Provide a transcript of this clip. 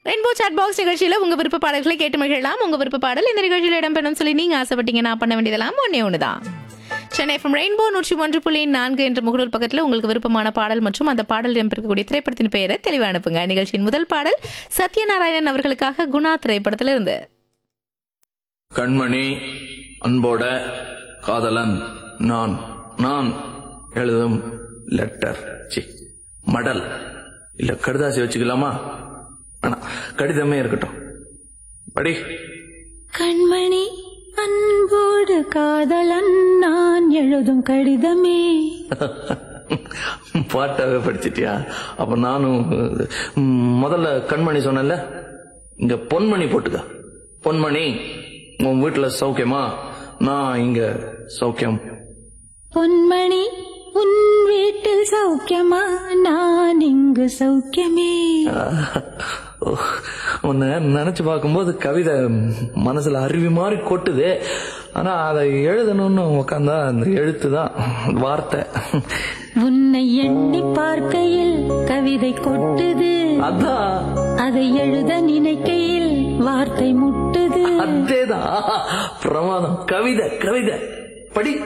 rainbow chat box நிகழ்ச்சியில உங்க விருப்ப பாடல்களை கேட்டு மகிழலாம் உங்க விருப்ப பாடல் இந்த நிகழ்ச்சியில் இடம்பெறும் சொல்லி நீங்க ஆசைப்பட்டீங்க நான் பண்ண வேண்டியதெல்லாம் ஒன்னே ஒண்ணுதான் சென்னை எஃப்எம் ரெயின்போ நூற்றி ஒன்று புள்ளி நான்கு என்ற முகநூல் பக்கத்தில் உங்களுக்கு விருப்பமான பாடல் மற்றும் அந்த பாடல் இடம்பெறக்கூடிய திரைப்படத்தின் பெயரை தெளிவாக அனுப்புங்க நிகழ்ச்சியின் முதல் பாடல் சத்யநாராயணன் அவர்களுக்காக குணா திரைப்படத்திலிருந்து கண்மணி அன்போட காதலன் நான் நான் எழுதும் லெட்டர் சி மடல் இல்ல கடுதாசி வச்சுக்கலாமா வேணாம் கடிதமே இருக்கட்டும் படி கண்மணி அன்போடு காதலன் நான் எழுதும் கடிதமே பாட்டாவே படிச்சிட்டியா அப்ப நானும் ம், முதல்ல கண்மணி சொன்னேன்ல இங்க பொன்மணி போட்டுக்க பொன்மணி உன் வீட்டுல சௌக்கியமா நான் இங்க சௌக்கியம் பொன்மணி உன் வீட்டில் சௌக்கியமா நான் இங்கு சௌக்கியமே உன்னை நினைச்சு பார்க்கும்போது கவிதை மனசுல அருவி மாதிரி கொட்டுது ஆனா அதை எழுதணும்னு உக்காந்தா அந்த எழுத்து தான் வார்த்தை உன்னை எண்ணி பார்க்கையில் கவிதை கொட்டுது அதான் அதை எழுத நினைக்கையில் வார்த்தை முட்டுது அதேதான் பிரமாதம் கவிதை கவிதை படி